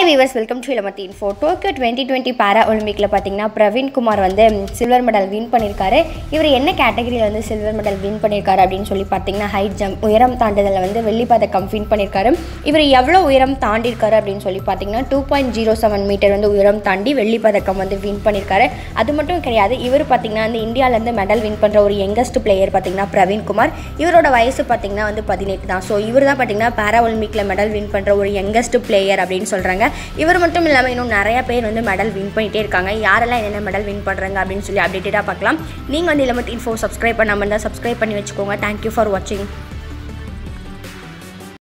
hi viewers welcome to Ilamathi info Tokyo twenty twenty para ஒலிம்பிக்கில் பார்த்தீங்கன்னா பிரவீன் குமார் வந்து சில்வர் மெடல் வின் பண்ணியிருக்காரு இவர் என்ன கேட்டகரியில் வந்து சில்வர் மெடல் வின் பண்ணியிருக்காரு அப்படின்னு சொல்லி பார்த்தீங்கன்னா ஹைட் ஜம்ப் உயரம் தாண்டுதலில் வந்து வெள்ளி பதக்கம் வின் பண்ணியிருக்காரு இவர் எவ்வளோ உயரம் தாண்டியிருக்காரு அப்படின்னு சொல்லி பார்த்தீங்கன்னா two point zero seven meter வந்து உயரம் தாண்டி வெள்ளி பதக்கம் வந்து வின் பண்ணியிருக்காரு அது மட்டும் கிடையாது இவர் பார்த்தீங்கன்னா வந்து இந்தியாவிலேருந்து மெடல் வின் பண்ணுற ஒரு யங்கஸ்ட் பிளேயர் பார்த்தீங்கன்னா பிரவீன் குமார் இவரோட வயசு பார்த்தீங்கன்னா வந்து பதினெட்டு தான் ஸோ இவர் தான் பார்த்தீங்கன்னா பேரா ஒலிம்பிக்கில் மெடல் வின் பண்ணுற ஒரு யங்கஸ்ட் பிளேயர் அப்படின்னு சொல்கிறாங்க இவர் மட்டும் இல்லாமல் இன்னும் நிறைய பேர் வந்து மெடல் வின் பண்ணிகிட்டே இருக்காங்க யாரெல்லாம் என்னென்ன மெடல் வின் பண்ணுறாங்க அப்படின்னு சொல்லி அப்டேட்டடாக பார்க்கலாம் நீங்கள் வந்து இளமத்தி இன்ஃபோ சப்ஸ்கிரைப் பண்ணாமல் இருந்தால் சப்ஸ்கிரைப் பண்ணி வச்சுக்கோங்க தேங்க்யூ ஃபார் வாட்சிங்